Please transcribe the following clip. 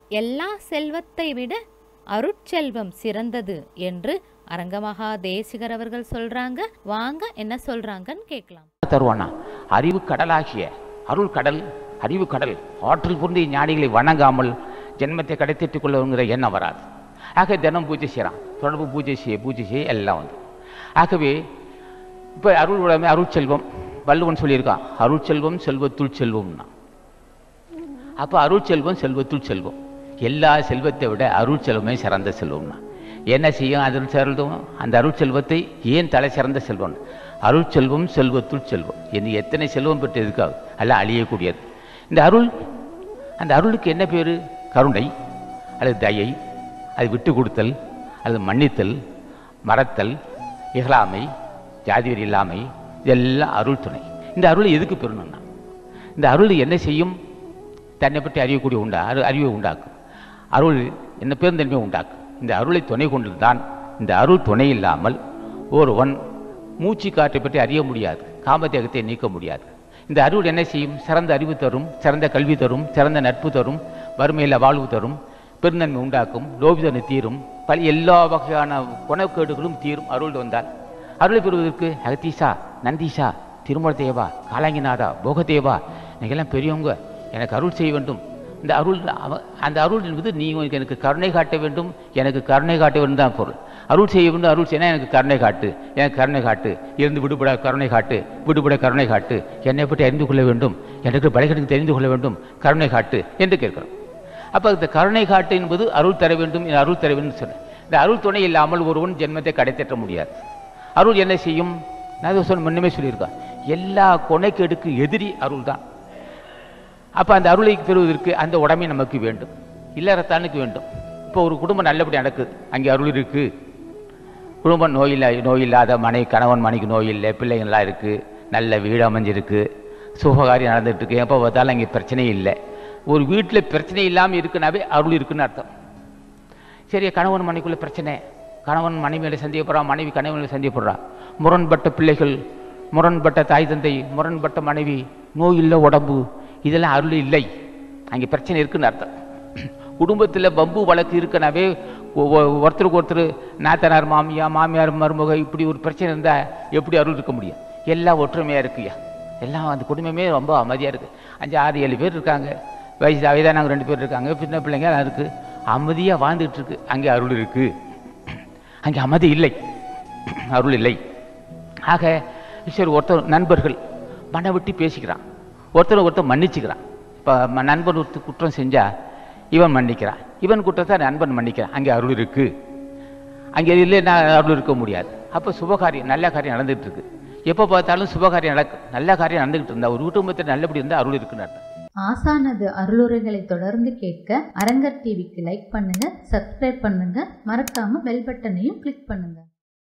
எல்லா செல்வத்தை விட அருட்செல்வம் சிறந்தது என்று அரங்கமகா தேசிகர் அவர்கள் சொல்றாங்க வாங்க என்ன சொல்றாங்கன்னு கேட்கலாம் தருவானா அறிவு கடலாகிய அருள் கடல் அறிவு கடல் ஆற்றல் புரிந்த ஞானிகளை வணங்காமல் ஜென்மத்தை கடைத்திட்டுக் கொள்ளுங்கிற எண்ணம் வராது ஆக தினம் பூஜை செய்கிறான் தொடர்பு பூஜை செய்ய பூஜை செய்ய எல்லாம் வந்து ஆகவே இப்போ அருள் உடைமை அருட்செல்வம் வள்ளுவன் சொல்லியிருக்கான் அருட்செல்வம் செல்வத்துள் செல்வம்னா அப்போ அருட்செல்வம் செல்வத்துள் செல்வம் எல்லா செல்வத்தை விட அருட்செல்வமே சிறந்த செல்வம்னா என்ன செய்யும் அது செல்வம் அந்த அருட்செல்வத்தை ஏன் தலை சிறந்த செல்வம் அருட்செல்வம் செல்வத்துள் செல்வம் இது எத்தனை செல்வம் பெற்று இருக்காது எல்லாம் அழியக்கூடியது இந்த அருள் அந்த அருளுக்கு என்ன பேர் கருணை அல்லது தயை அது விட்டு கொடுத்தல் அல்லது மன்னித்தல் மறத்தல் இகழாமை ஜாதிவரி இல்லாமை இதெல்லாம் அருள் துணை இந்த அருள் எதுக்கு பெறணும்னா இந்த அருள் என்ன செய்யும் தன்னை பற்றி அறியக்கூடிய உண்டா அரு அறிவை உண்டாக்கும் அருள் என்ன பெருந்தன்மையை உண்டாக்கும் இந்த அருளை துணை கொண்டுதான் இந்த அருள் துணை இல்லாமல் ஒருவன் மூச்சு காற்றை பற்றி அறிய முடியாது காமதேகத்தை நீக்க முடியாது இந்த அருள் என்ன செய்யும் சிறந்த அறிவு தரும் சிறந்த கல்வி தரும் சிறந்த நட்பு தரும் வறுமையில் வாழ்வு தரும் பெருந்தன்மை உண்டாக்கும் லோபிதனை தீரும் பல எல்லா வகையான குணக்கேடுகளும் தீரும் அருள் வந்தால் அருளை பெறுவதற்கு அகத்தீசா நந்தீசா திருமல தேவா காலாங்கிநாதா போகதேவா நீங்கள்லாம் பெரியவங்க எனக்கு அருள் செய்ய வேண்டும் இந்த அருள் அவ- அந்த அருள் என்பது நீ உனக்கு எனக்கு கருணை காட்ட வேண்டும் எனக்கு கருணை காட்ட வேண்டும் தான் பொருள் அருள் செய்ய வேண்டும் அருள் செய்யணும் எனக்கு கருணை காட்டு எனக்கு கருணை காட்டு இருந்து விடுபட கருணை காட்டு விடுபட கருணை காட்டு என்னை பற்றி அறிந்து கொள்ள வேண்டும் எனக்கு படைகளுக்கு தெரிந்து கொள்ள வேண்டும் கருணை காட்டு என்று கேட்கிறோம் அப்போ இந்த கருணை காட்டு என்பது அருள் தர வேண்டும் இந்த அருள் தர வேண்டும் சொன்னேன் இந்த அருள் துணை இல்லாமல் ஒருவன் ஜென்மத்தை கடைத்தட்ட முடியாது அருள் என்ன செய்யும் நான் இதை சொன்ன முன்னமே சொல்லியிருக்கேன் எல்லா கொனைக்கேடுக்கு எதிரி அருள் தான் அப்போ அந்த அருளை பெறுவதற்கு அந்த உடமை நமக்கு வேண்டும் இல்லறத்தானுக்கு வேண்டும் இப்போ ஒரு குடும்பம் நல்லபடி நடக்குது அங்கே அருள் இருக்கு குடும்பம் நோயில்லை நோயில்லாத மனை கணவன் மனைக்கு நோய் இல்லை பிள்ளைங்கள்லாம் இருக்குது நல்ல வீடு அமைஞ்சிருக்கு சுபகாரியம் நடந்துட்டு இருக்கு எப்போ பார்த்தாலும் அங்கே பிரச்சனையே இல்லை ஒரு வீட்டில் பிரச்சனை இல்லாமல் இருக்குனாவே அருள் இருக்குன்னு அர்த்தம் சரி கணவன் மனைக்குள்ள பிரச்சனை கணவன் மனைவியில சந்தேகப்படுறா மனைவி கணவனில் சந்தேகப்படுறா முரண்பட்ட பிள்ளைகள் முரண்பட்ட தாய் தந்தை முரண்பட்ட மனைவி நோய் இல்லை உடம்பு இதெல்லாம் அருள் இல்லை அங்கே பிரச்சனை இருக்குன்னு அர்த்தம் குடும்பத்தில் பம்பு வழக்கு இருக்கனாவே ஒ- ஒ- ஒருத்தருக்கு ஒருத்தர் நாத்தனார் மாமியா மாமியார் மருமக இப்படி ஒரு பிரச்சனை இருந்தால் எப்படி அருள் இருக்க முடியும் எல்லாம் ஒற்றுமையாக இருக்குயா எல்லாம் அந்த குடும்பமே ரொம்ப அமைதியாக இருக்குது அஞ்சு ஆறு ஏழு பேர் இருக்காங்க வயசு வயதானவங்க ரெண்டு பேர் இருக்காங்க சின்ன பிள்ளைங்க எல்லாம் இருக்குது அமைதியாக வாழ்ந்துகிட்டு இருக்கு அங்கே அருள் இருக்குது அங்கே அமைதி இல்லை அருள் இல்லை ஆக சரி ஒருத்தர் நண்பர்கள் மன விட்டு பேசிக்கிறான் ஒருத்தர் ஒருத்தர் மன்னிச்சுக்கிறான் இப்போ நண்பன் ஒருத்தர் குற்றம் செஞ்சா இவன் மன்னிக்கிறான் இவன் குற்றத்தை நண்பன் மன்னிக்கிறான் அங்கே அருள் இருக்கு அங்கே இல்லைன்னா அருள் இருக்க முடியாது அப்போ சுபகாரியம் நல்ல காரியம் நடந்துகிட்டு இருக்கு எப்போ பார்த்தாலும் சுபகாரியம் நடக்கும் நல்ல காரியம் நடந்துகிட்டு இருந்தா ஒரு குடும்பத்தில் நல்லபடி இருந்தால் அருள் இருக்குன்னு அர்த்தம் ஆசானது அருளுரைகளை தொடர்ந்து கேட்க அரங்கர் டிவிக்கு லைக் பண்ணுங்க சப்ஸ்கிரைப் பண்ணுங்க மறக்காம பெல் பட்டனையும் கிளிக் பண்ணுங்க